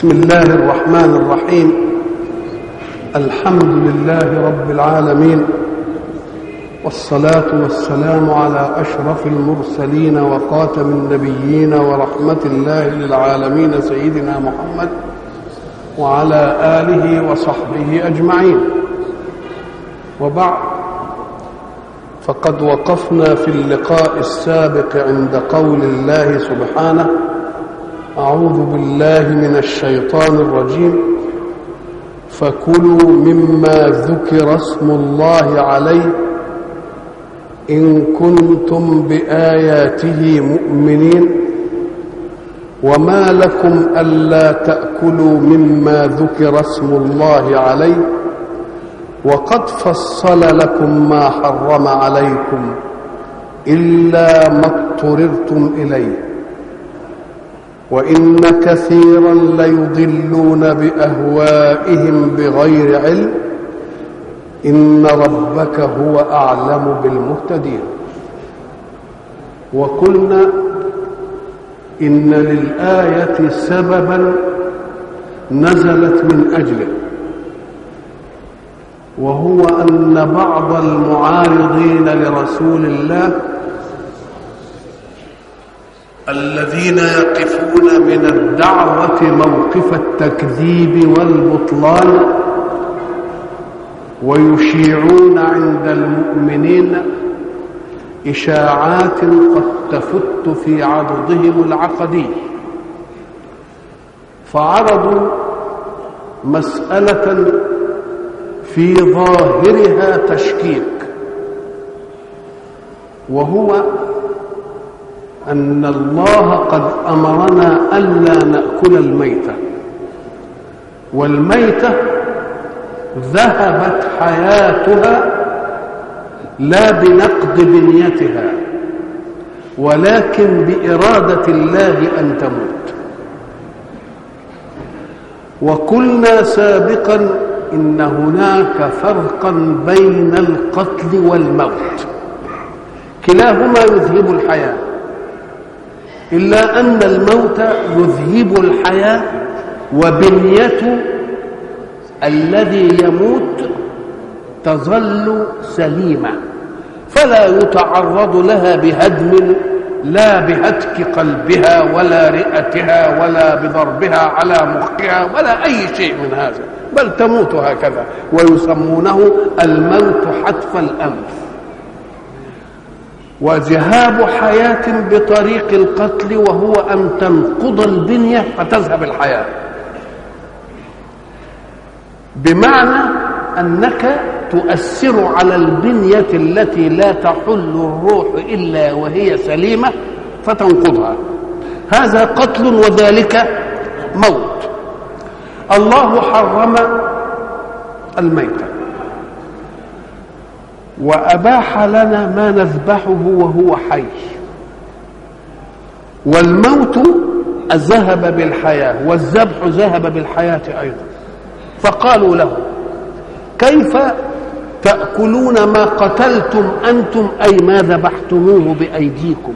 بسم الله الرحمن الرحيم الحمد لله رب العالمين والصلاة والسلام على أشرف المرسلين وخاتم النبيين ورحمة الله للعالمين سيدنا محمد وعلى آله وصحبه أجمعين وبعد فقد وقفنا في اللقاء السابق عند قول الله سبحانه أعوذ بالله من الشيطان الرجيم فكلوا مما ذكر اسم الله عليه إن كنتم بآياته مؤمنين وما لكم ألا تأكلوا مما ذكر اسم الله عليه وقد فصل لكم ما حرم عليكم إلا ما اضطررتم إليه وإن كثيرا ليضلون بأهوائهم بغير علم إن ربك هو أعلم بالمهتدين وقلنا إن للآية سببا نزلت من أجله وهو أن بعض المعارضين لرسول الله الذين يقفون من الدعوة موقف التكذيب والبطلان ويشيعون عند المؤمنين إشاعات قد تفت في عضدهم العقدي فعرضوا مسألة في ظاهرها تشكيك وهو أن الله قد أمرنا ألا نأكل الميتة والميتة ذهبت حياتها لا بنقد بنيتها ولكن بإرادة الله أن تموت وقلنا سابقا إن هناك فرقا بين القتل والموت كلاهما يذهب الحياه إلا أن الموت يذهب الحياة وبنية الذي يموت تظل سليمة فلا يتعرض لها بهدم لا بهتك قلبها ولا رئتها ولا بضربها على مخها ولا أي شيء من هذا بل تموت هكذا ويسمونه الموت حتف الأنف وذهاب حياة بطريق القتل وهو أن تنقض البنية فتذهب الحياة بمعنى أنك تؤثر على البنية التي لا تحل الروح إلا وهي سليمة فتنقضها هذا قتل وذلك موت الله حرم الميتة وأباح لنا ما نذبحه وهو حي والموت ذهب بالحياة والذبح ذهب بالحياة أيضا فقالوا له كيف تأكلون ما قتلتم أنتم أي ما ذبحتموه بأيديكم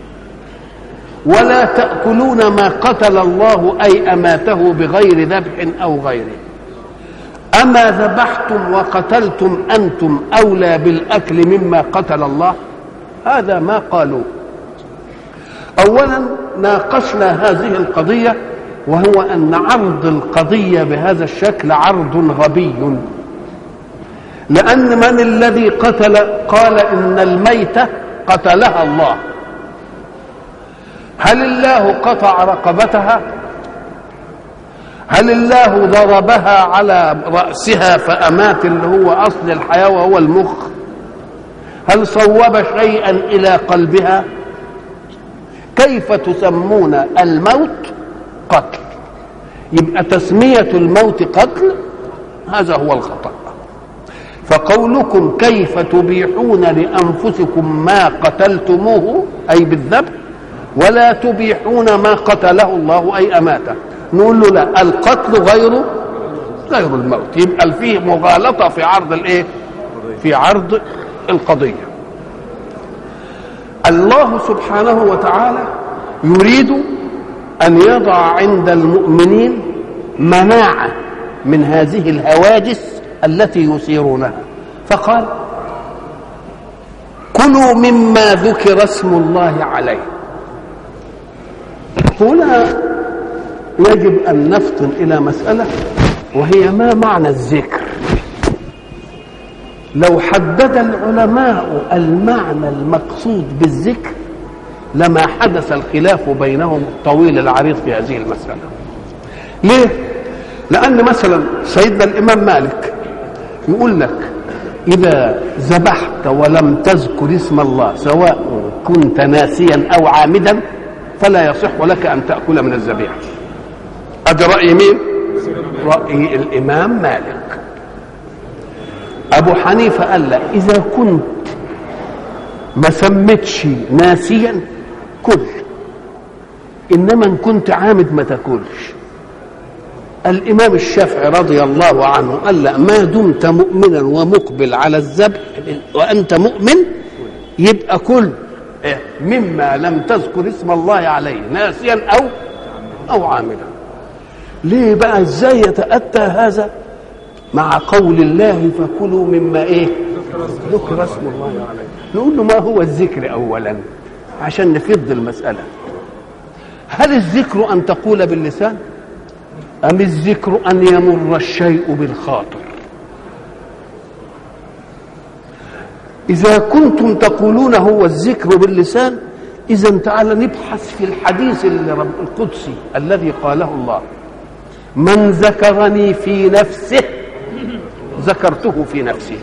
ولا تأكلون ما قتل الله أي أماته بغير ذبح أو غيره أما ذبحتم وقتلتم أنتم أولى بالأكل مما قتل الله هذا ما قالوا أولا ناقشنا هذه القضية وهو أن عرض القضية بهذا الشكل عرض غبي لأن من الذي قتل قال إن الميتة قتلها الله هل الله قطع رقبتها هل الله ضربها على رأسها فأمات اللي هو أصل الحياة وهو المخ هل صوب شيئا إلى قلبها كيف تسمون الموت قتل يبقى تسمية الموت قتل هذا هو الخطأ فقولكم كيف تبيحون لأنفسكم ما قتلتموه أي بالذبح ولا تبيحون ما قتله الله أي أماته نقول له لا القتل غير غير الموت يبقى فيه مغالطة في عرض الايه في عرض القضية الله سبحانه وتعالى يريد أن يضع عند المؤمنين مناعة من هذه الهواجس التي يثيرونها فقال كلوا مما ذكر اسم الله عليه هنا يجب أن نفطن إلى مسألة وهي ما معنى الذكر لو حدد العلماء المعنى المقصود بالذكر لما حدث الخلاف بينهم الطويل العريض في هذه المسألة ليه؟ لأن مثلا سيدنا الإمام مالك يقول لك إذا ذبحت ولم تذكر اسم الله سواء كنت ناسيا أو عامدا فلا يصح لك أن تأكل من الذبيحة هذا رأي مين؟ رأي الإمام مالك أبو حنيفة قال لا إذا كنت ما سميتش ناسيا كل إنما إن كنت عامد ما تاكلش الإمام الشافعي رضي الله عنه قال لا ما دمت مؤمنا ومقبل على الذبح وأنت مؤمن يبقى كل مما لم تذكر اسم الله عليه ناسيا أو أو عاملا ليه بقى ازاي يتأتى هذا مع قول الله فكلوا مما ايه ذكر اسم الله عليه نقول له ما هو الذكر اولا عشان نفض المسألة هل الذكر أن تقول باللسان أم الذكر أن يمر الشيء بالخاطر إذا كنتم تقولون هو الذكر باللسان إذا تعالى نبحث في الحديث القدسي الذي قاله الله من ذكرني في نفسه ذكرته في نفسي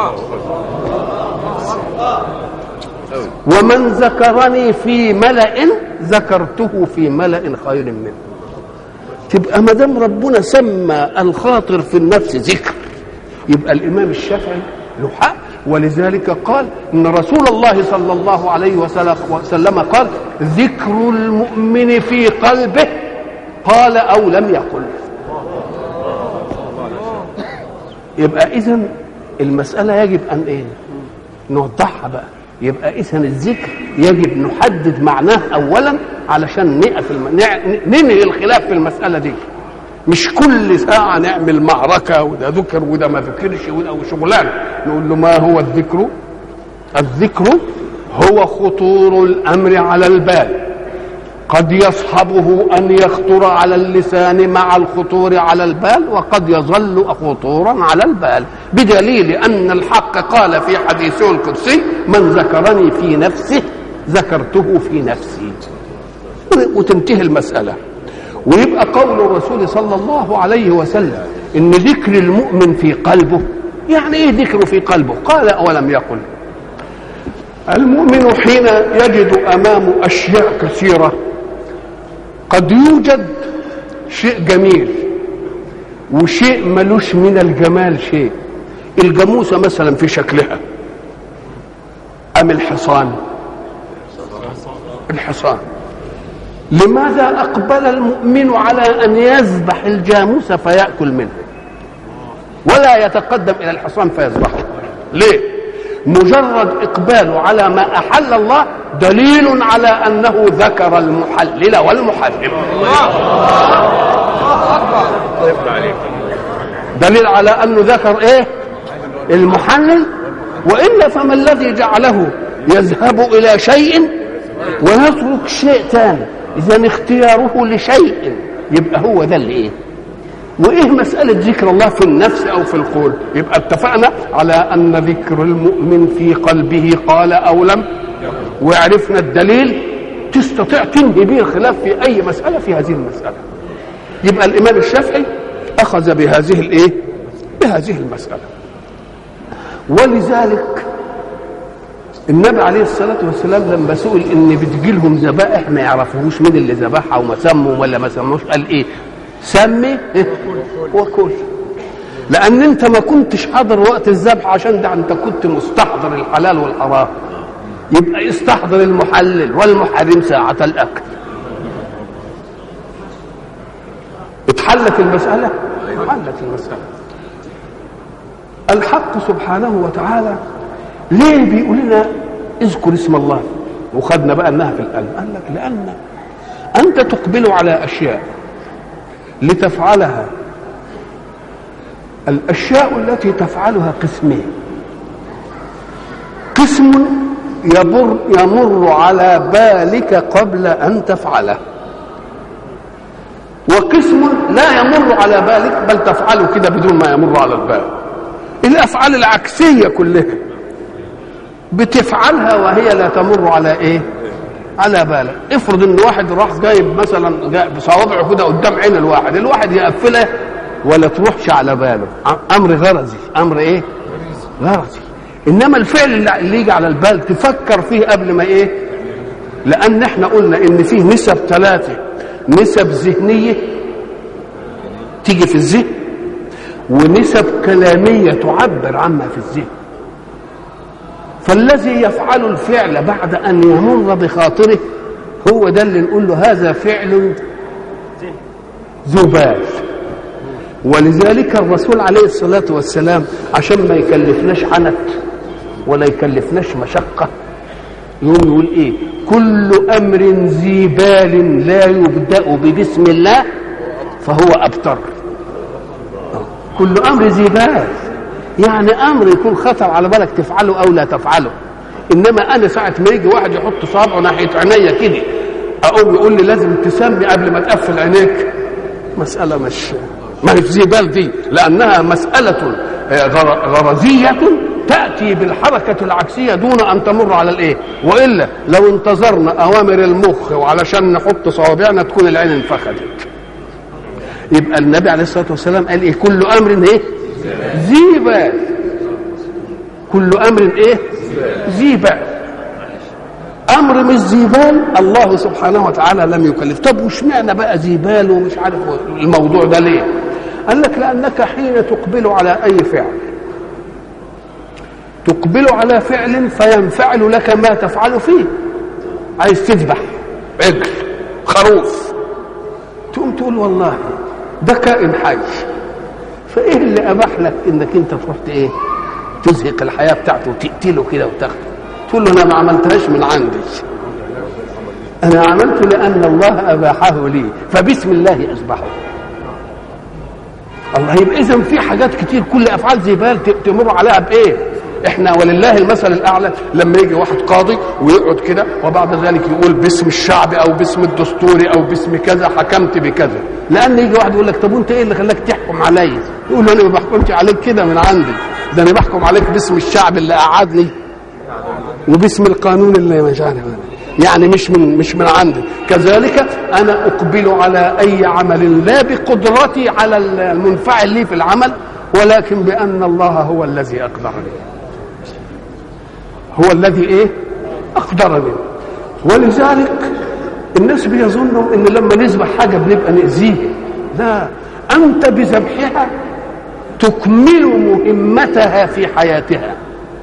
ومن ذكرني في ملأ ذكرته في ملأ خير منه تبقى ما دام ربنا سمى الخاطر في النفس ذكر يبقى الامام الشافعي له حق ولذلك قال ان رسول الله صلى الله عليه وسلم قال ذكر المؤمن في قلبه قال او لم يقل يبقى اذا المساله يجب ان ايه نوضحها بقى يبقى اذا الذكر يجب نحدد معناه اولا علشان نقف الم... ننهي الخلاف في المساله دي مش كل ساعة نعمل معركة وده ذكر وده ما ذكرش وده وشغلانة نقول له ما هو الذكر؟ الذكر هو خطور الأمر على البال قد يصحبه أن يخطر على اللسان مع الخطور على البال وقد يظل خطورا على البال بدليل أن الحق قال في حديثه القدسي من ذكرني في نفسه ذكرته في نفسي وتنتهي المسألة ويبقى قول الرسول صلى الله عليه وسلم ان ذكر المؤمن في قلبه يعني ايه ذكره في قلبه قال اولم يقل المؤمن حين يجد امامه اشياء كثيره قد يوجد شيء جميل وشيء ملوش من الجمال شيء الجاموسه مثلا في شكلها ام الحصان الحصان لماذا أقبل المؤمن على أن يذبح الجاموس فيأكل منه ولا يتقدم إلى الحصان فيذبحه ليه مجرد إقباله على ما أحل الله دليل على أنه ذكر المحلل والمحرم دليل على أنه ذكر إيه المحلل وإلا فما الذي جعله يذهب إلى شيء ويترك شيء ثاني اذا اختياره لشيء يبقى هو ده اللي ايه وايه مساله ذكر الله في النفس او في القول يبقى اتفقنا على ان ذكر المؤمن في قلبه قال او لم وعرفنا الدليل تستطيع تنهي به الخلاف في اي مساله في هذه المساله يبقى الامام الشافعي اخذ بهذه الايه بهذه المساله ولذلك النبي عليه الصلاة والسلام لما سئل إن بتجي لهم ذبائح ما يعرفوش مين اللي ذبحها وما سموا ولا ما سموش قال إيه؟ سمي وكل لأن أنت ما كنتش حاضر وقت الذبح عشان ده أنت كنت مستحضر الحلال والحرام يبقى استحضر المحلل والمحرم ساعة الأكل اتحلت المسألة؟ اتحلت المسألة الحق سبحانه وتعالى ليه بيقول لنا اذكر اسم الله وخدنا بقى انها في القلب قال لك لان انت تقبل على اشياء لتفعلها الاشياء التي تفعلها قسمين قسم يمر يمر على بالك قبل ان تفعله وقسم لا يمر على بالك بل تفعله كده بدون ما يمر على البال الافعال العكسيه كلها بتفعلها وهي لا تمر على ايه على بالك افرض ان واحد راح جايب مثلا جايب صوابعه كده قدام عين الواحد الواحد يقفلها ولا تروحش على باله امر غرزي امر ايه غرزي انما الفعل اللي يجي على البال تفكر فيه قبل ما ايه لان احنا قلنا ان فيه نسب ثلاثه نسب ذهنيه تيجي في الذهن ونسب كلاميه تعبر عما في الذهن فالذي يفعل الفعل بعد ان يمر بخاطره هو ده اللي نقول له هذا فعل ذو بال ولذلك الرسول عليه الصلاة والسلام عشان ما يكلفناش عنت ولا يكلفناش مشقة يقوم يقول ايه كل امر ذي بال لا يبدأ ببسم الله فهو ابتر كل امر ذي بال يعني امر يكون خطر على بالك تفعله او لا تفعله انما انا ساعه ما يجي واحد يحط صابعه ناحيه عينيا كده اقوم يقول لي لازم تسمي قبل ما تقفل عينيك مساله مش ما هي زي بال دي لانها مساله غرزيه تاتي بالحركه العكسيه دون ان تمر على الايه والا لو انتظرنا اوامر المخ وعلشان نحط صوابعنا تكون العين انفخدت يبقى النبي عليه الصلاه والسلام قال ايه كل امر ايه ذي بال كل امر ايه ذي بال امر مش ذي بال الله سبحانه وتعالى لم يكلف طب وش معنى بقى ذي بال ومش عارف الموضوع ده ليه قال لك لانك حين تقبل على اي فعل تقبل على فعل فينفعل لك ما تفعل فيه عايز تذبح عجل خروف تقوم تقول والله ده كائن حي فايه اللي اباح لك انك انت تروح ايه تزهق الحياه بتاعته وتقتله كده وتاخده تقول له انا ما عملتهاش من عندي انا عملت لان الله اباحه لي فبسم الله اذبحه الله يبقى اذا في حاجات كتير كل افعال زي بال تمر عليها بايه احنا ولله المثل الاعلى لما يجي واحد قاضي ويقعد كده وبعد ذلك يقول باسم الشعب او باسم الدستوري او باسم كذا حكمت بكذا لان يجي واحد يقول لك طب وانت ايه اللي خلاك تحكم عليا يقول له انا ما بحكمش عليك كده من عندي ده انا بحكم عليك باسم الشعب اللي قعدني وباسم القانون اللي مش عارف يعني مش من مش من عندي كذلك انا اقبل على اي عمل لا بقدرتي على المنفعل لي في العمل ولكن بان الله هو الذي اقدرني هو الذي ايه اقدرني ولذلك الناس بيظنوا ان لما نذبح حاجه بنبقى ناذيه لا انت بذبحها تكمل مهمتها في حياتها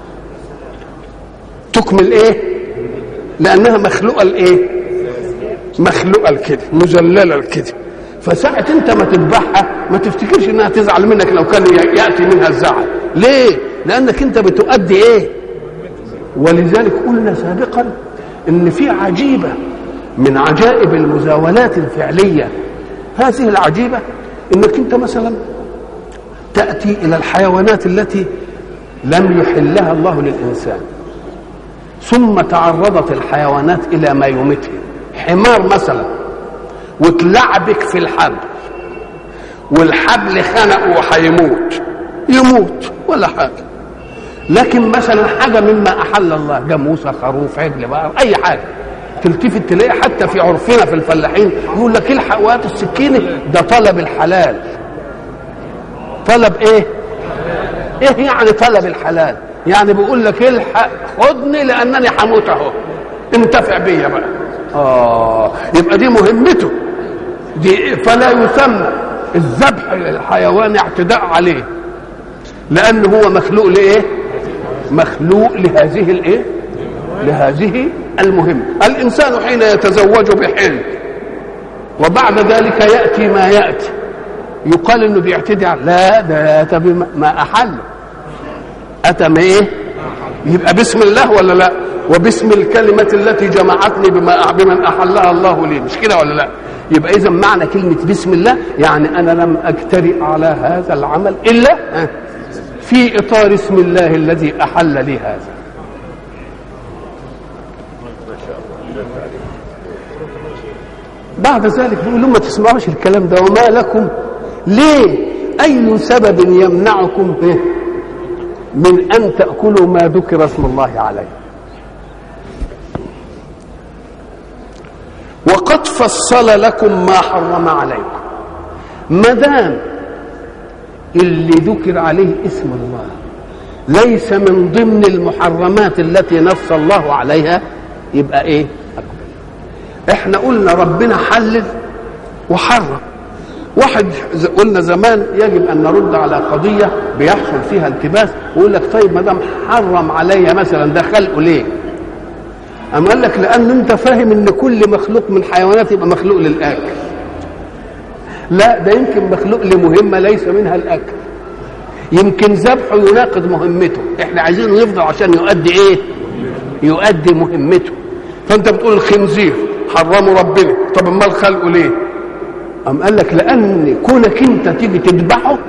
تكمل ايه لانها مخلوقه لايه مخلوقه لكده مذلله لكده فساعة انت ما تذبحها ما تفتكرش انها تزعل منك لو كان ياتي منها الزعل ليه لانك انت بتؤدي ايه ولذلك قلنا سابقا ان في عجيبه من عجائب المزاولات الفعليه هذه العجيبه انك انت مثلا تاتي الى الحيوانات التي لم يحلها الله للانسان ثم تعرضت الحيوانات الى ما يمتها حمار مثلا وتلعبك في الحبل والحبل خنقه وهيموت يموت ولا حاجه لكن مثلا حاجه مما احل الله جاموسه خروف عجل بقى اي حاجه تلتفت تلاقي حتى في عرفنا في الفلاحين يقول لك الحق وقت السكينه ده طلب الحلال طلب ايه ايه يعني طلب الحلال يعني بيقول لك الحق خدني لانني هموت اهو انتفع بيا بقى اه يبقى دي مهمته دي فلا يسمى الذبح للحيوان اعتداء عليه لان هو مخلوق لايه مخلوق لهذه الايه لهذه المهمه الانسان حين يتزوج بحلم وبعد ذلك ياتي ما ياتي يقال انه بيعتدي على لا ده اتى بما احله اتى ما ايه يبقى بسم الله ولا لا وباسم الكلمة التي جمعتني بما بمن أحلها الله لي مش كده ولا لا يبقى اذا معنى كلمه بسم الله يعني انا لم اجترئ على هذا العمل الا في اطار اسم الله الذي احل لي هذا بعد ذلك بيقول لهم ما تسمعوش الكلام ده وما لكم ليه اي سبب يمنعكم به من ان تاكلوا ما ذكر اسم الله عليه وقد فصل لكم ما حرم عليكم ما دام اللي ذكر عليه اسم الله ليس من ضمن المحرمات التي نص الله عليها يبقى ايه احنا قلنا ربنا حلل وحرم واحد قلنا زمان يجب ان نرد على قضيه بيحصل فيها التباس ويقول لك طيب ما دام حرم عليا مثلا ده خلقه ليه؟ أم قال لك لأن أنت فاهم إن كل مخلوق من حيوانات يبقى مخلوق للأكل. لا ده يمكن مخلوق لمهمة ليس منها الأكل. يمكن ذبحه يناقض مهمته، إحنا عايزينه يفضل عشان يؤدي إيه؟ يؤدي مهمته. فأنت بتقول الخنزير حرمه ربنا، طب أمال خلقه ليه؟ أم قال لك لأن كونك أنت تيجي تذبحه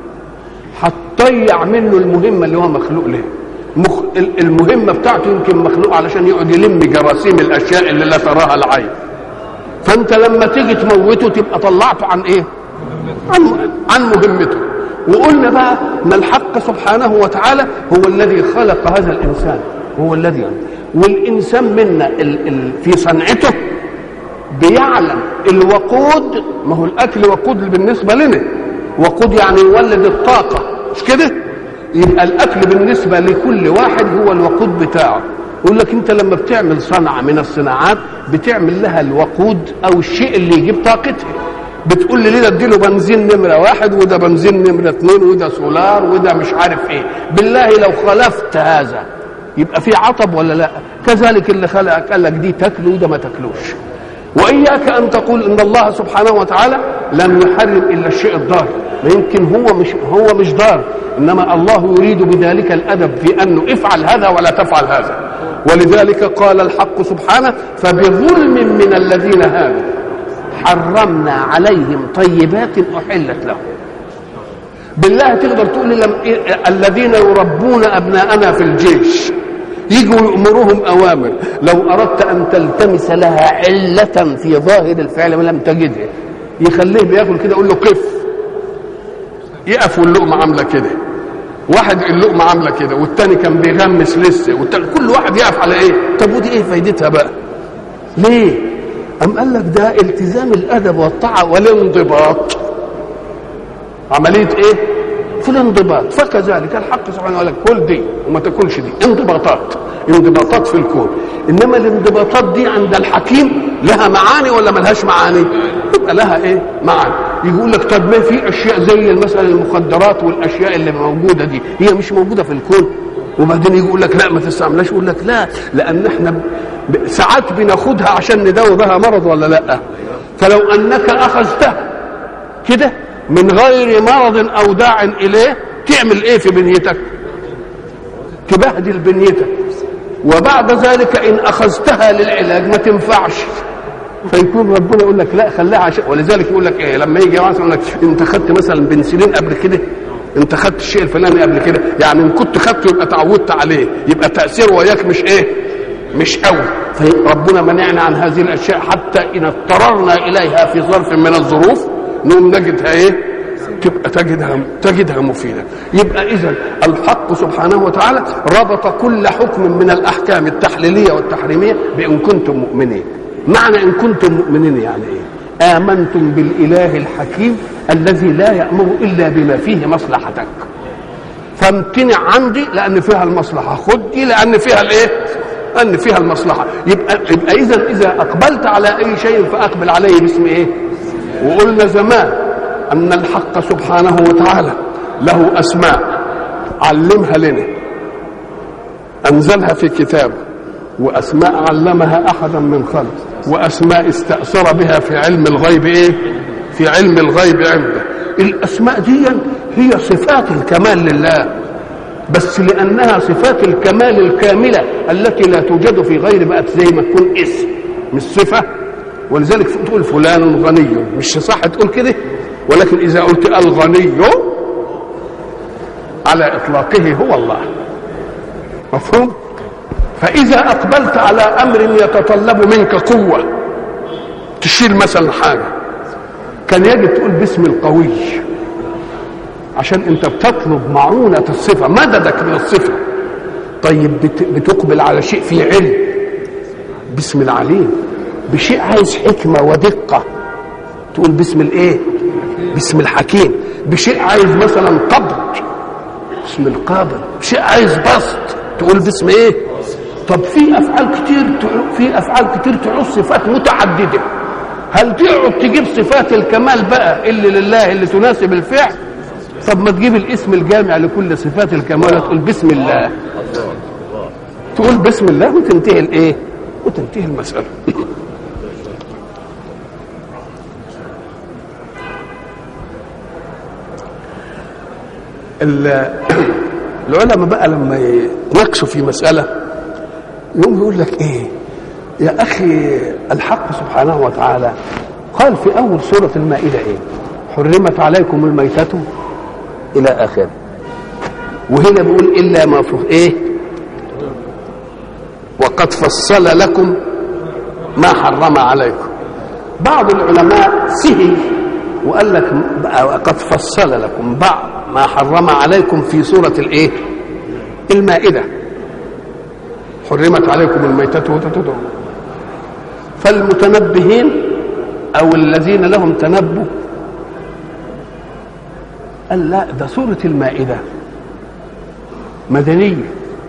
هتضيع منه المهمة اللي هو مخلوق لها. مخ... المهمة بتاعته يمكن مخلوق علشان يقعد يلم جراثيم الأشياء اللي لا تراها العين فأنت لما تيجي تموته تبقى طلعته عن إيه؟ عن, عن مهمته وقلنا بقى ان الحق سبحانه وتعالى هو الذي خلق هذا الانسان هو الذي والانسان منا ال... ال... في صنعته بيعلم الوقود ما هو الاكل وقود بالنسبه لنا وقود يعني يولد الطاقه مش كده يبقى الاكل بالنسبه لكل واحد هو الوقود بتاعه يقول لك انت لما بتعمل صنعه من الصناعات بتعمل لها الوقود او الشيء اللي يجيب طاقتها بتقول لي ليه ده اديله بنزين نمره واحد وده بنزين نمره اثنين وده سولار وده مش عارف ايه بالله لو خلفت هذا يبقى في عطب ولا لا كذلك اللي خلقك قال لك دي تاكله وده ما تاكلوش واياك ان تقول ان الله سبحانه وتعالى لم يحرم الا الشيء الضار يمكن هو مش هو مش ضار انما الله يريد بذلك الادب في انه افعل هذا ولا تفعل هذا ولذلك قال الحق سبحانه فبظلم من الذين هادوا حرمنا عليهم طيبات احلت لهم بالله تقدر تقول لي لم الذين يربون ابناءنا في الجيش يجوا يأمرهم أوامر لو أردت أن تلتمس لها علة في ظاهر الفعل لم تجدها يخليه بياكل كده يقول له كف يقف واللقمة عاملة كده واحد اللقمة عاملة كده والتاني كان بيغمس لسه والتاني كل واحد يقف على ايه طب ودي ايه فايدتها بقى ليه أم قال لك ده التزام الأدب والطاعة والانضباط عملية ايه في الانضباط فكذلك الحق سبحانه وتعالى كل دي وما تاكلش دي انضباطات انضباطات في الكون انما الانضباطات دي عند الحكيم لها معاني ولا ملهاش معاني يبقى لها ايه معاني يقول لك طب ما في اشياء زي مثلا المخدرات والاشياء اللي موجوده دي هي مش موجوده في الكون وبعدين يقول لك لا ما تستعملهاش يقول لك لا لان احنا ساعات بناخدها عشان نداوي بها مرض ولا لا فلو انك اخذتها كده من غير مرض او داع اليه تعمل ايه في بنيتك تبهدل بنيتك وبعد ذلك ان اخذتها للعلاج ما تنفعش فيكون ربنا يقول لك لا خليها عشان ولذلك يقول لك ايه لما يجي مثلا يقول لك انت خدت مثلا بنسلين قبل كده انت خدت الشيء الفلاني قبل كده يعني ان كنت خدته يبقى تعودت عليه يبقى تاثيره وياك مش ايه مش قوي فربنا منعنا عن هذه الاشياء حتى ان اضطررنا اليها في ظرف من الظروف نقوم نجدها ايه تبقى تجدها تجدها مفيده يبقى اذا الحق سبحانه وتعالى ربط كل حكم من الاحكام التحليليه والتحريميه بان كنتم مؤمنين معنى ان كنتم مؤمنين يعني ايه امنتم بالاله الحكيم الذي لا يامر الا بما فيه مصلحتك فامتنع عندي لان فيها المصلحه خد دي لان فيها الايه لان فيها المصلحه يبقى يبقى اذا اذا اقبلت على اي شيء فاقبل عليه باسم ايه وقلنا زمان ان الحق سبحانه وتعالى له اسماء علمها لنا انزلها في كتابه واسماء علمها احدا من خلق واسماء استاثر بها في علم الغيب ايه في علم الغيب عنده الاسماء دي هي صفات الكمال لله بس لانها صفات الكمال الكامله التي لا توجد في غير بقت زي ما تكون اسم مش صفه ولذلك تقول فلان غني مش صح تقول كده ولكن اذا قلت الغني على اطلاقه هو الله مفهوم فاذا اقبلت على امر يتطلب منك قوه تشيل مثلا حاجه كان يجب تقول باسم القوي عشان انت بتطلب معونه الصفه مددك من الصفه طيب بت- بتقبل على شيء فيه علم باسم العليم بشيء عايز حكمه ودقه تقول باسم الايه باسم الحكيم بشيء عايز مثلا قبض باسم القابل بشيء عايز بسط تقول باسم ايه طب في افعال كتير تع- في افعال كتير تعوز صفات متعدده هل تقعد تجيب صفات الكمال بقى اللي لله اللي تناسب الفعل طب ما تجيب الاسم الجامع لكل صفات الكمال تقول بسم الله تقول بسم الله وتنتهي الايه وتنتهي المساله ال- العلماء بقى لما يناقشوا في مساله يقوم يقول لك ايه يا اخي الحق سبحانه وتعالى قال في اول سوره المائده ايه حرمت عليكم الميتة الى اخره وهنا بيقول الا ما فيه ايه وقد فصل لكم ما حرم عليكم بعض العلماء سهل وقال لك بقى وقد فصل لكم بعض ما حرم عليكم في سورة الايه المائدة حرمت عليكم الميتة وتتدعوا فالمتنبهين او الذين لهم تنبه قال لا ده سورة المائدة مدنية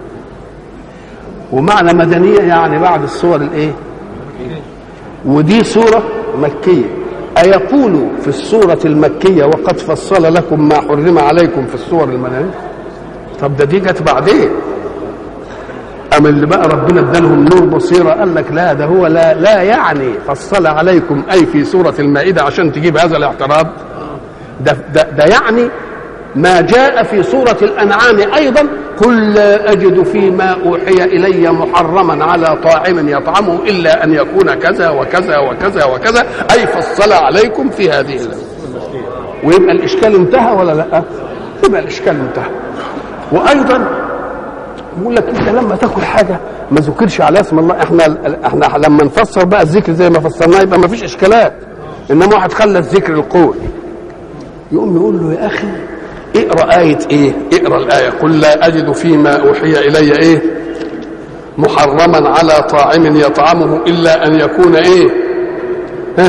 ومعنى مدنية يعني بعد الصور الايه ودي سورة مكية أيقول في السورة المكية وقد فصل لكم ما حرم عليكم في السور المدنية طب ده دي جت بعدين أم اللي بقى ربنا ادالهم نور بصيرة قال لك لا ده هو لا لا يعني فصل عليكم أي في سورة المائدة عشان تجيب هذا الاعتراض ده, ده, ده يعني ما جاء في سورة الأنعام أيضا قل لا أجد فيما أوحي إلي محرما على طاعم يطعمه إلا أن يكون كذا وكذا وكذا وكذا أي فصل عليكم في هذه الآية ويبقى الإشكال انتهى ولا لا يبقى الإشكال انتهى وأيضا يقول لك انت لما تاكل حاجه ما ذكرش على اسم الله احنا احنا لما نفسر بقى الذكر زي ما فسرناه يبقى ما فيش اشكالات انما واحد خلى الذكر القول يقوم يقول له يا اخي اقرا آية ايه؟ اقرا الآية قل لا أجد فيما أوحي إلي ايه؟ محرما على طاعم يطعمه إلا أن يكون ايه؟ ها؟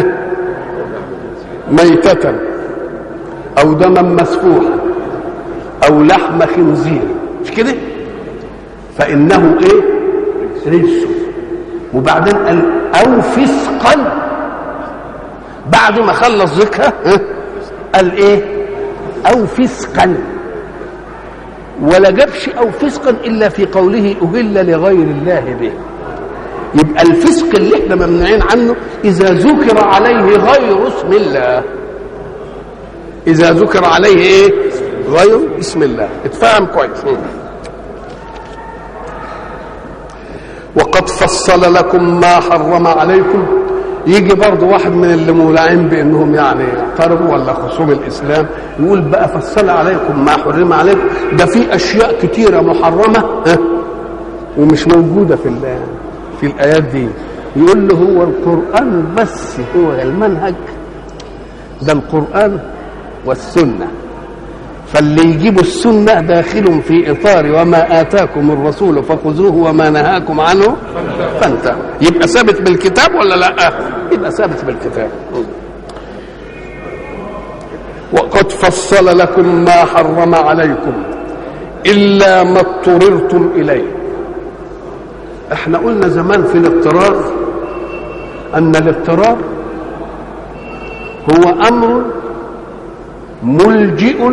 ميتة أو دما مسفوحا أو لحم خنزير مش كده؟ فإنه ايه؟ رجس وبعدين قال أو فسقا بعد ما خلص ذكرها ها؟ قال ايه؟ أو فسقا ولا جابش أو فسقا إلا في قوله أهل لغير الله به يبقى الفسق اللي احنا ممنوعين عنه إذا ذكر عليه غير اسم الله إذا ذكر عليه إيه؟ غير اسم الله اتفهم كويس وقد فصل لكم ما حرم عليكم يجي برضه واحد من اللي مولعين بانهم يعني اعترضوا ولا خصوم الاسلام يقول بقى فصل عليكم ما حرم عليكم ده في اشياء كتيره محرمه ها ومش موجوده في في الايات دي يقول له هو القران بس هو المنهج ده القران والسنه فاللي يجيبوا السنه داخل في اطار وما اتاكم الرسول فخذوه وما نهاكم عنه فانتهوا يبقى ثابت بالكتاب ولا لا يبقى ثابت بالكتاب وقد فصل لكم ما حرم عليكم الا ما اضطررتم اليه احنا قلنا زمان في الاضطرار ان الاضطرار هو امر ملجئ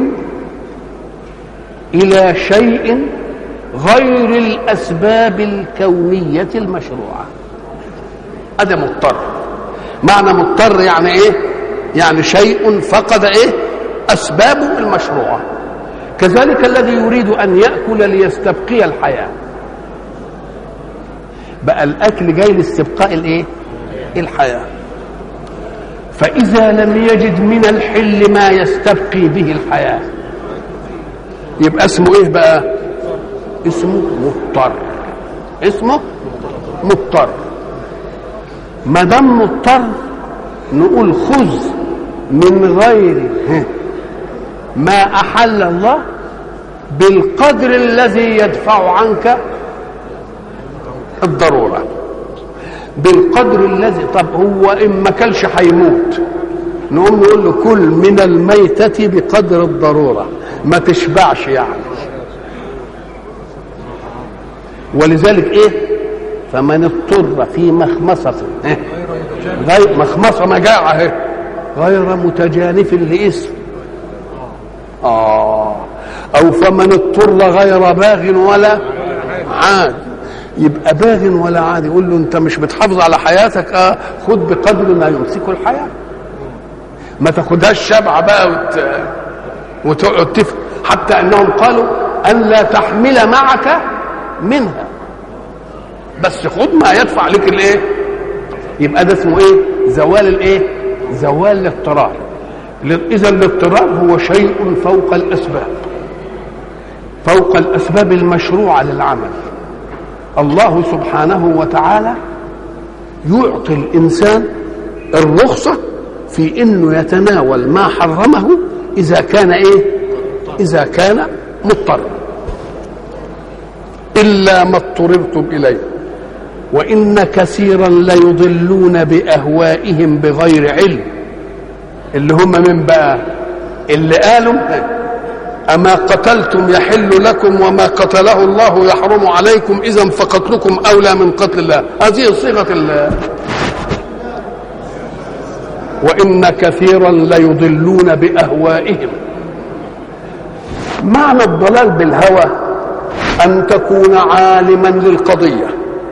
الى شيء غير الاسباب الكونيه المشروعه هذا مضطر معنى مضطر يعني ايه يعني شيء فقد ايه اسبابه المشروعه كذلك الذي يريد ان ياكل ليستبقي الحياه بقى الاكل جاي لاستبقاء الايه الحياه فإذا لم يجد من الحل ما يستبقي به الحياة يبقى اسمه ايه بقى اسمه مضطر اسمه مضطر ما دام مضطر نقول خذ من غير ما أحل الله بالقدر الذي يدفع عنك الضرورة بالقدر الذي طب هو إن ما كلش هيموت نقوم نقول له كل من الميتة بقدر الضرورة ما تشبعش يعني ولذلك ايه فمن اضطر في مخمصة إيه؟ غير مخمصة مجاعة اهي غير متجانف لإثم آه أو فمن اضطر غير باغ ولا عاد يبقى باغ ولا عاد يقول له أنت مش بتحافظ على حياتك آه خد بقدر ما يمسك الحياة ما تاخدهاش شبع بقى وت... وتقعد تفهم حتى أنهم قالوا أن لا تحمل معك منها بس خد ما يدفع لك الايه يبقى ده اسمه ايه زوال الايه زوال الاضطرار اذا الاضطرار هو شيء فوق الاسباب فوق الاسباب المشروعه للعمل الله سبحانه وتعالى يعطي الانسان الرخصه في انه يتناول ما حرمه اذا كان ايه اذا كان مضطرا الا ما اضطررتم اليه وان كثيرا ليضلون باهوائهم بغير علم اللي هم من بقى اللي قالوا اما قتلتم يحل لكم وما قتله الله يحرم عليكم اذا فقتلكم اولى من قتل الله هذه صيغه ال وان كثيرا ليضلون باهوائهم معنى الضلال بالهوى ان تكون عالما للقضيه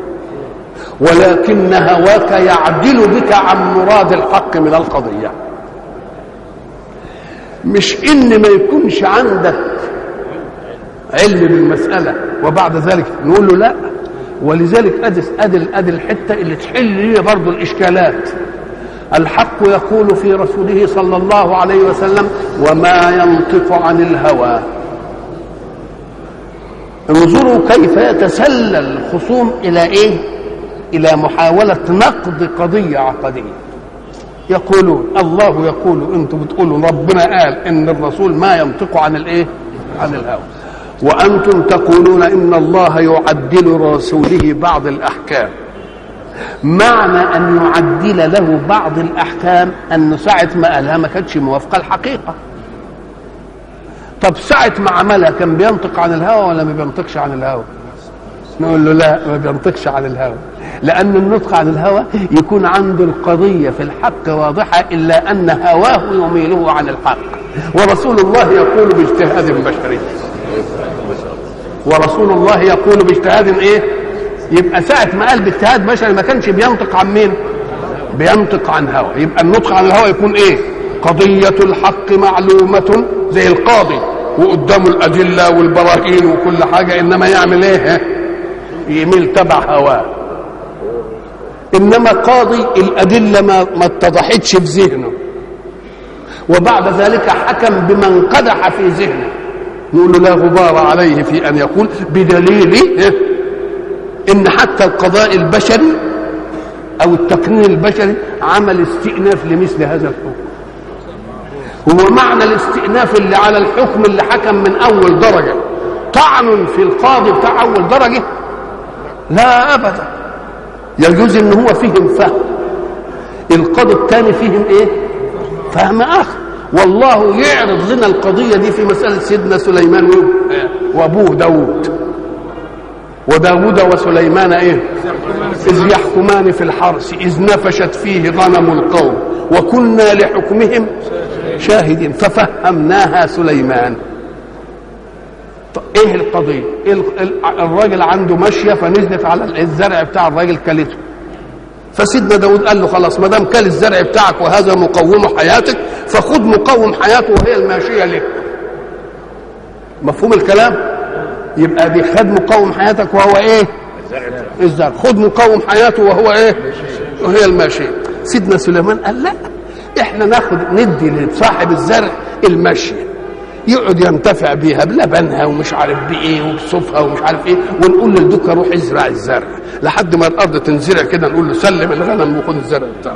ولكن هواك يعدل بك عن مراد الحق من القضيه مش ان ما يكونش عندك علم بالمساله وبعد ذلك نقول له لا ولذلك ادي ادي ادي الحته اللي تحل لي برضه الاشكالات الحق يقول في رسوله صلى الله عليه وسلم وما ينطق عن الهوى انظروا كيف يتسلل الخصوم الى ايه الى محاوله نقد قضيه عقديه يقولون الله يقول انتم بتقولوا ربنا قال ان الرسول ما ينطق عن الايه عن الهوى وانتم تقولون ان الله يعدل رسوله بعض الاحكام معنى ان يعدل له بعض الاحكام ان ساعه ما قالها ما كانتش موافقه الحقيقه طب ساعه ما عملها كان بينطق عن الهوى ولا ما بينطقش عن الهوى نقول له لا ما بينطقش عن الهوى لأن النطق عن الهوى يكون عنده القضية في الحق واضحة إلا أن هواه يميله عن الحق ورسول الله يقول باجتهاد بشري ورسول الله يقول باجتهاد إيه يبقى ساعة ما قال باجتهاد بشري ما كانش بينطق عن مين بينطق عن هوى يبقى النطق عن الهوى يكون إيه قضية الحق معلومة زي القاضي وقدامه الأدلة والبراهين وكل حاجة إنما يعمل إيه يميل تبع هواه انما قاضي الادله ما ما اتضحتش في ذهنه وبعد ذلك حكم بمن قدح في ذهنه نقول له لا غبار عليه في ان يقول بدليل ان حتى القضاء البشري او التقنين البشري عمل استئناف لمثل هذا الحكم هو معنى الاستئناف اللي على الحكم اللي حكم من اول درجه طعن في القاضي بتاع اول درجه لا ابدا يجوز ان هو فهم فهم القاضي الثاني فهم ايه فهم اخر والله يعرض لنا القضيه دي في مساله سيدنا سليمان وابوه داود وداود وسليمان ايه اذ يحكمان في الحرث اذ نفشت فيه غنم القوم وكنا لحكمهم شاهدين ففهمناها سليمان ايه القضيه إيه الراجل عنده ماشيه فنزلت على الزرع بتاع الراجل كلته فسيدنا داود قال له خلاص ما دام كل الزرع بتاعك وهذا مقوم حياتك فخذ مقوم حياته وهي الماشيه لك مفهوم الكلام يبقى دي خد مقوم حياتك وهو ايه الزرع خد مقوم حياته وهو ايه وهي الماشيه سيدنا سليمان قال لا احنا ناخد ندي لصاحب الزرع المشي يقعد ينتفع بيها بلبنها ومش عارف بايه وبصوفها ومش عارف ايه ونقول للدكه روح ازرع الزرع لحد ما الارض تنزرع كده نقول له سلم الغنم وخد الزرع بتاعه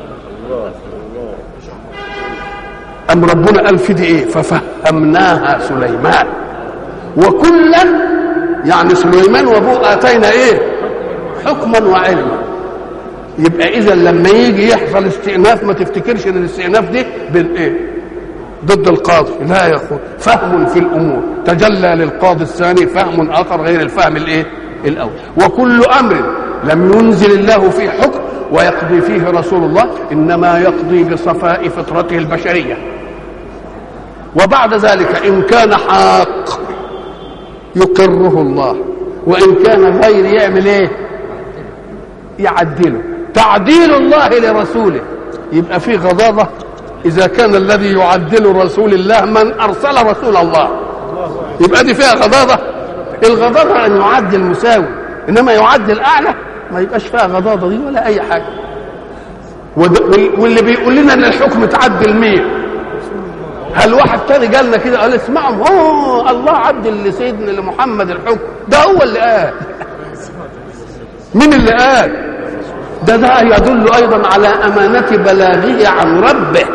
أم ربنا قال في دي إيه ففهمناها سليمان وكلا يعني سليمان وابوه آتينا إيه حكما وعلما يبقى إذا لما يجي يحصل استئناف ما تفتكرش إن الاستئناف دي بالإيه ضد القاضي لا يا أخوي فهم في الأمور تجلى للقاضي الثاني فهم آخر غير الفهم الإيه الأول وكل أمر لم ينزل الله فيه حكم ويقضي فيه رسول الله انما يقضي بصفاء فطرته البشريه وبعد ذلك ان كان حاق يقره الله وان كان غير يعمل ايه يعدله تعديل الله لرسوله يبقى في غضاضه اذا كان الذي يعدل رسول الله من ارسل رسول الله يبقى دي فيها غضاضه الغضاضه ان يعدل مساوي انما يعدل اعلى ما يبقاش فيها غضاضه دي ولا اي حاجه واللي بيقول لنا ان الحكم تعدل مين هل واحد تاني قال لنا كده قال اسمعهم اوه الله عدل لسيدنا لمحمد الحكم ده هو اللي قال مين اللي قال ده ده يدل ايضا على امانه بلاغه عن ربه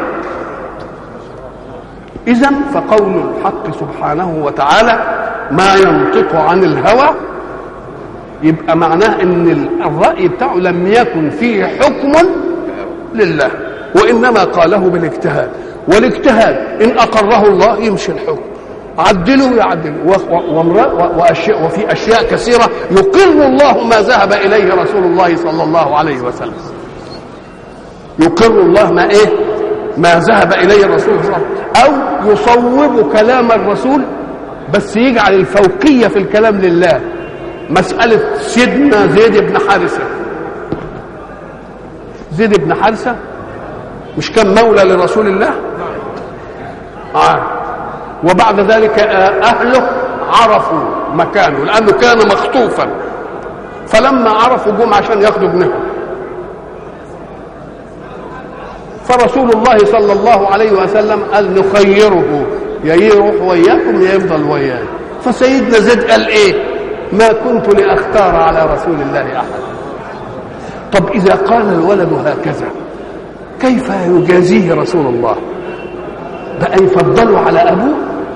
اذا فقول الحق سبحانه وتعالى ما ينطق عن الهوى يبقى معناه ان الراي بتاعه لم يكن فيه حكم لله وانما قاله بالاجتهاد والاجتهاد ان اقره الله يمشي الحكم عدله يعدله واشياء وفي اشياء كثيره يقر الله ما ذهب اليه رسول الله صلى الله عليه وسلم يقر الله ما ايه ما ذهب اليه الرسول صلى الله عليه وسلم او يصوب كلام الرسول بس يجعل الفوقيه في الكلام لله مساله سيدنا زيد بن حارثه زيد بن حارثة مش كان مولى لرسول الله آه. وبعد ذلك أهله عرفوا مكانه لأنه كان مخطوفا فلما عرفوا جم عشان ياخدوا ابنهم فرسول الله صلى الله عليه وسلم قال نخيره يا يروح وياكم يا يفضل ويانا فسيدنا زيد قال ايه ما كنت لاختار على رسول الله احد طب إذا قال الولد هكذا كيف يجازيه رسول الله بقى يفضله على أبوه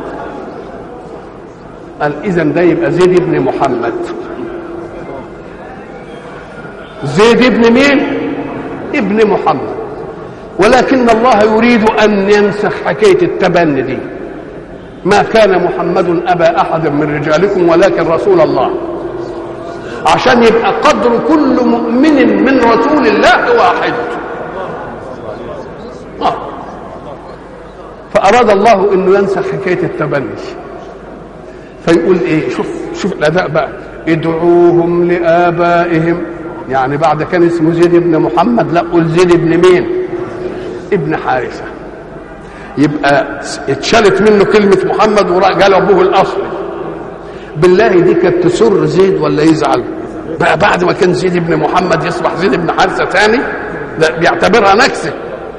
قال إذا ده يبقى زيد بن محمد زيد ابن مين ابن محمد ولكن الله يريد أن ينسخ حكاية التبني دي ما كان محمد أبا أحد من رجالكم ولكن رسول الله عشان يبقى قدر كل مؤمن من رسول الله واحد آه. فأراد الله أنه ينسخ حكاية التبني فيقول إيه شوف شوف الأداء بقى ادعوهم لآبائهم يعني بعد كان اسمه زيد بن محمد لا قول زيد بن مين ابن حارثة يبقى اتشالت منه كلمة محمد وقال أبوه الأصلي بالله دي كانت تسر زيد ولا يزعل بقى بعد ما كان زيد بن محمد يصبح زيد بن حارثه ثاني ده بيعتبرها نكسه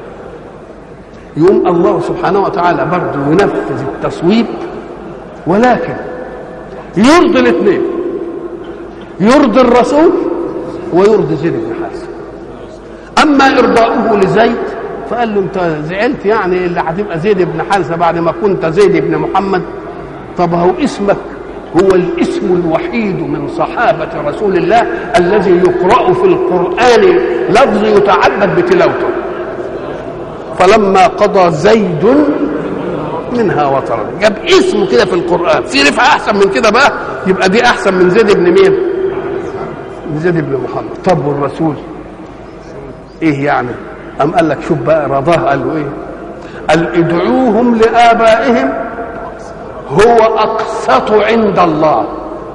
يقوم الله سبحانه وتعالى برضه ينفذ التصويب ولكن يرضي الاثنين يرضي الرسول ويرضي زيد بن حارثه اما ارضاؤه لزيد فقال له انت زعلت يعني اللي هتبقى زيد بن حارثه بعد ما كنت زيد بن محمد طب هو اسمك هو الاسم الوحيد من صحابة رسول الله الذي يقرأ في القرآن لفظ يتعبد بتلاوته فلما قضى زيد منها وطرا جاب اسمه كده في القرآن في رفعة أحسن من كده بقى يبقى دي أحسن من زيد بن مين من زيد بن محمد طب والرسول إيه يعني أم قال لك شوف بقى رضاه قال له إيه قال ادعوهم لآبائهم هو أقسط عند الله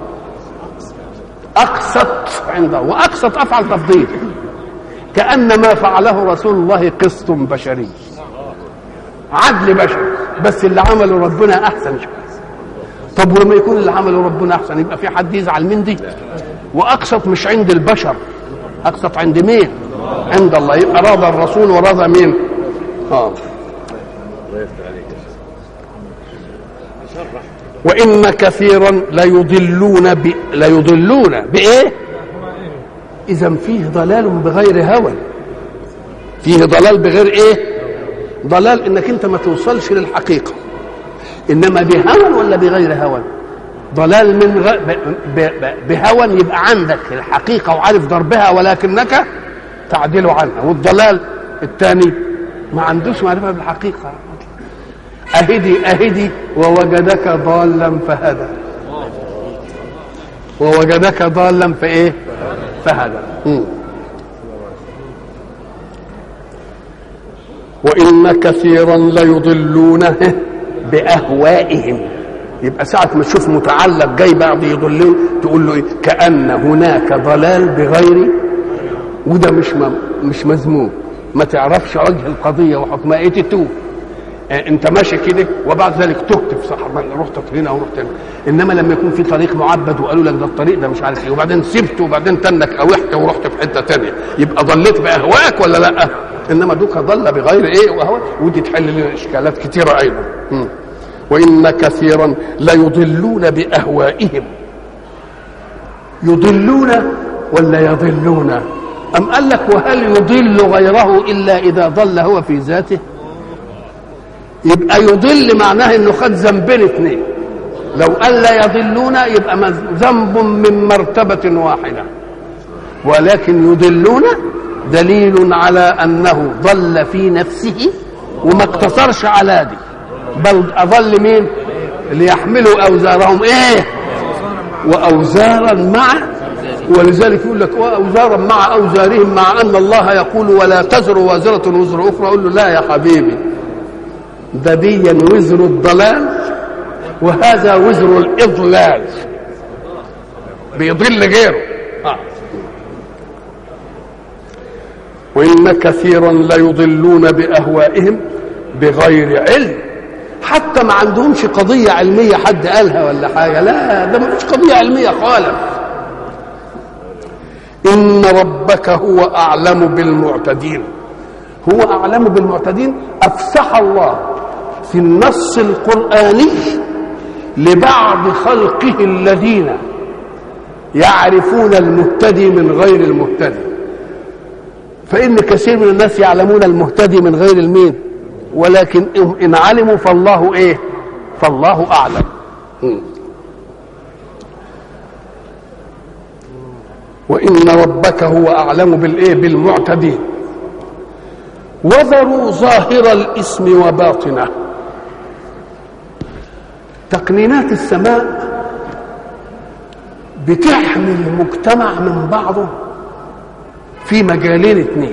أقسط عند الله وأقسط أفعل تفضيل كأن ما فعله رسول الله قسط بشري عدل بشري بس اللي عمله ربنا أحسن شوية طب ولما يكون اللي عمله ربنا أحسن يبقى في حد يزعل من دي وأقسط مش عند البشر أقسط عند مين عند الله يبقى راضى الرسول وراضى مين اه وان كثيرا ليضلون ب... ليضلون بايه اذا فيه ضلال بغير هوى فيه ضلال بغير ايه ضلال انك انت ما توصلش للحقيقه انما بهوى ولا بغير هوى ضلال من غ... ب... ب... ب... بهوى يبقى عندك الحقيقه وعارف ضربها ولكنك تعدل عنها والضلال الثاني ما عندوش معرفه بالحقيقه اهدي اهدي ووجدك ضالا فهدى ووجدك ضالا فايه فهدى مم. وإن كثيرا ليضلون بأهوائهم يبقى ساعة ما تشوف متعلق جاي بعض يضلون تقول له إيه؟ كأن هناك ضلال بغير وده مش م... مش مذموم ما تعرفش وجه القضية وحكمها ايه تتوه آه انت ماشي كده وبعد ذلك تهت في صحراء رحت هنا ورحت هنا انما لما يكون في طريق معبد وقالوا لك ده الطريق ده مش عارف ايه وبعدين سبته وبعدين تنك اوحت ورحت في حته تانية يبقى ضليت باهوائك ولا لا؟ انما دوك ضل بغير ايه وهو ودي تحل لنا اشكالات كثيره ايضا م. وان كثيرا ليضلون باهوائهم يضلون ولا يضلون ام قال لك وهل يضل غيره الا اذا ضل هو في ذاته يبقى يضل معناه انه خد ذنبين اثنين لو قال لا يضلون يبقى ذنب من مرتبه واحده ولكن يضلون دليل على انه ضل في نفسه وما اقتصرش على دي بل اضل مين ليحملوا اوزارهم ايه واوزارا مع ولذلك يقول لك واوزارا مع اوزارهم مع ان الله يقول ولا تزر وازره وزر اخرى اقول له لا يا حبيبي ده ديا وزر الضلال وهذا وزر الاضلال بيضل غيره آه. وإن كثيرا ليضلون بأهوائهم بغير علم حتى ما عندهمش قضية علمية حد قالها ولا حاجة لا ده ما فيش قضية علمية خالص إن ربك هو أعلم بالمعتدين هو أعلم بالمعتدين أفسح الله في النص القرآني لبعض خلقه الذين يعرفون المهتدي من غير المهتدي فإن كثير من الناس يعلمون المهتدي من غير المين ولكن إن علموا فالله إيه فالله أعلم وإن ربك هو أعلم بالإيه بالمعتدين وذروا ظاهر الاسم وباطنه تقنينات السماء بتحمي المجتمع من بعضه في مجالين اثنين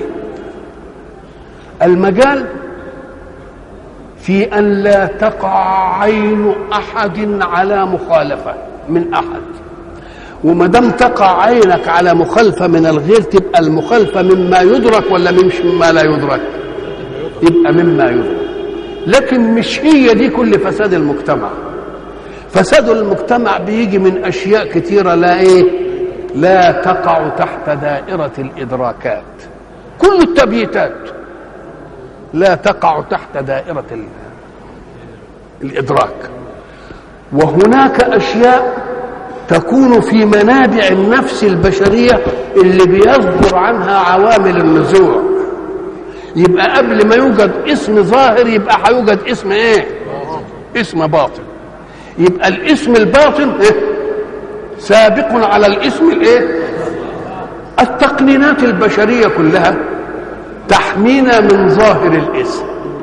المجال في ان لا تقع عين احد على مخالفه من احد وما دام تقع عينك على مخالفه من الغير تبقى المخالفه مما يدرك ولا مش مما لا يدرك يبقى مما يدرك لكن مش هي دي كل فساد المجتمع فساد المجتمع بيجي من اشياء كثيره لا ايه لا تقع تحت دائرة الإدراكات كل التبييتات لا تقع تحت دائرة الإدراك وهناك أشياء تكون في منابع النفس البشرية اللي بيصدر عنها عوامل النزوع يبقى قبل ما يوجد اسم ظاهر يبقى هيوجد اسم ايه اسم باطن يبقى الاسم الباطن إيه؟ سابق على الاسم الايه التقنينات البشريه كلها تحمينا من ظاهر الاسم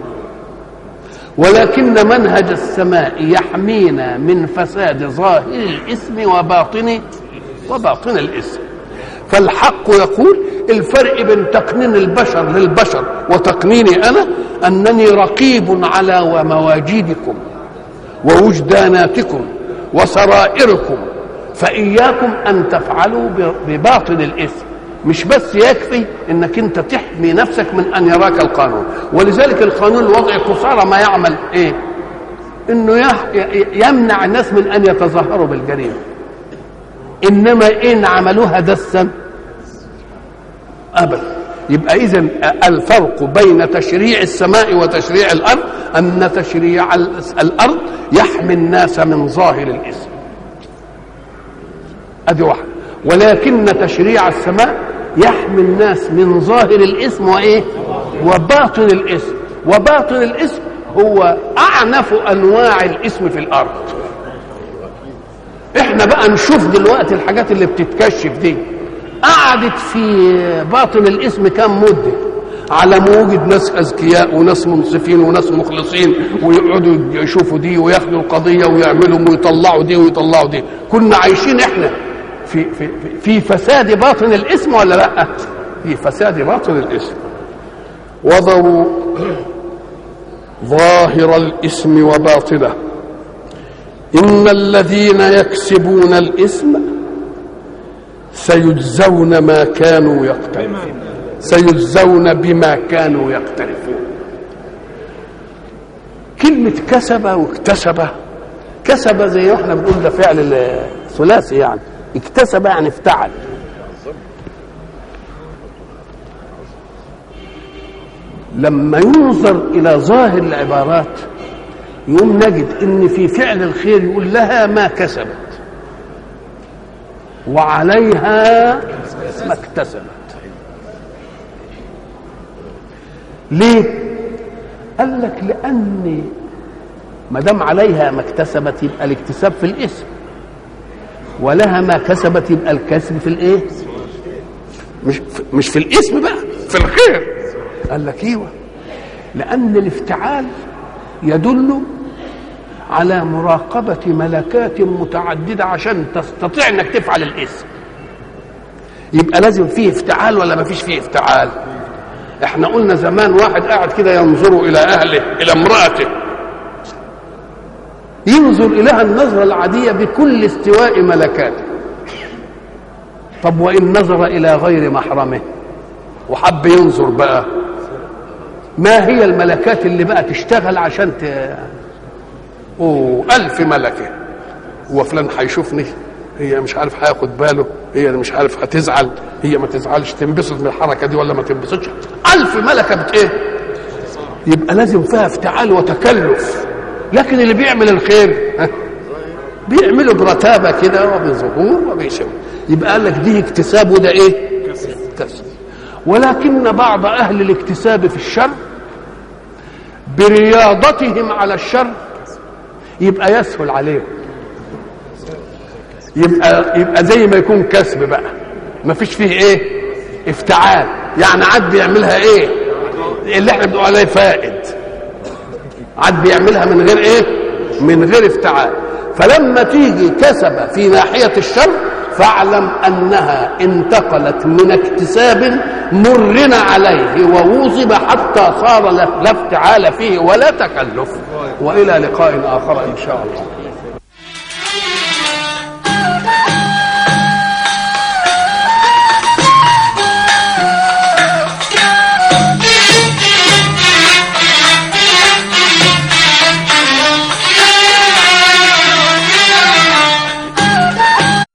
ولكن منهج السماء يحمينا من فساد ظاهر الاسم وباطن وباطن الاسم فالحق يقول الفرق بين تقنين البشر للبشر وتقنيني انا انني رقيب على مواجيدكم ووجداناتكم وسرائركم فإياكم أن تفعلوا بباطن الإثم مش بس يكفي انك انت تحمي نفسك من ان يراك القانون ولذلك القانون الوضعي قصارى ما يعمل ايه انه يمنع الناس من ان يتظاهروا بالجريمه انما ان عملوها دسا ابدا يبقى اذا الفرق بين تشريع السماء وتشريع الارض ان تشريع الارض يحمي الناس من ظاهر الاسم ادي واحده ولكن تشريع السماء يحمي الناس من ظاهر الاسم وايه وباطن الاسم وباطن الاسم هو اعنف انواع الاسم في الارض احنا بقى نشوف دلوقتي الحاجات اللي بتتكشف دي قعدت في باطن الاسم كام مده على ما وجد ناس اذكياء وناس منصفين وناس مخلصين ويقعدوا يشوفوا دي وياخدوا القضيه ويعملوا ويطلعوا دي ويطلعوا دي كنا عايشين احنا في في في فساد باطن الاسم ولا لا؟ في فساد باطن الاسم وضعوا ظاهر الاسم وباطنه ان الذين يكسبون الاثم سيجزون ما كانوا يقترفون سيجزون بما كانوا يقترفون كلمة كسب واكتسب كسب زي ما احنا بنقول ده فعل ثلاثي يعني اكتسب يعني افتعل لما ينظر الى ظاهر العبارات يقوم نجد ان في فعل الخير يقول لها ما كسبت وعليها ما اكتسبت ليه قال لك لان ما دام عليها ما اكتسبت يبقى الاكتساب في الاسم ولها ما كسبت يبقى الكسب في الايه مش مش في الاسم بقى في الخير قال لك ايوه لان الافتعال يدل على مراقبة ملكات متعددة عشان تستطيع انك تفعل الاسم يبقى لازم فيه افتعال ولا ما فيش فيه افتعال احنا قلنا زمان واحد قاعد كده ينظر الى اهله الى امرأته ينظر اليها النظرة العادية بكل استواء ملكاته طب وإن نظر إلى غير محرمه وحب ينظر بقى ما هي الملكات اللي بقى تشتغل عشان ت... اوه ألف ملكة هو فلان هيشوفني هي مش عارف هياخد باله هي مش عارف هتزعل هي ما تزعلش تنبسط من الحركة دي ولا ما تنبسطش ألف ملكة بت ايه يبقى لازم فيها افتعال وتكلف لكن اللي بيعمل الخير بيعمله برتابة كده وبظهور وبيشم يبقى قال لك دي اكتساب وده ايه كسب ولكن بعض أهل الاكتساب في الشر برياضتهم على الشر يبقى يسهل عليهم يبقى يبقى زي ما يكون كسب بقى ما فيش فيه ايه افتعال يعني عاد بيعملها ايه اللي احنا بنقول عليه فائد عاد بيعملها من غير ايه من غير افتعال فلما تيجي كسب في ناحية الشر فاعلم انها انتقلت من اكتساب مرن عليه ووظب حتى صار لا افتعال فيه ولا تكلف والى لقاء اخر ان شاء الله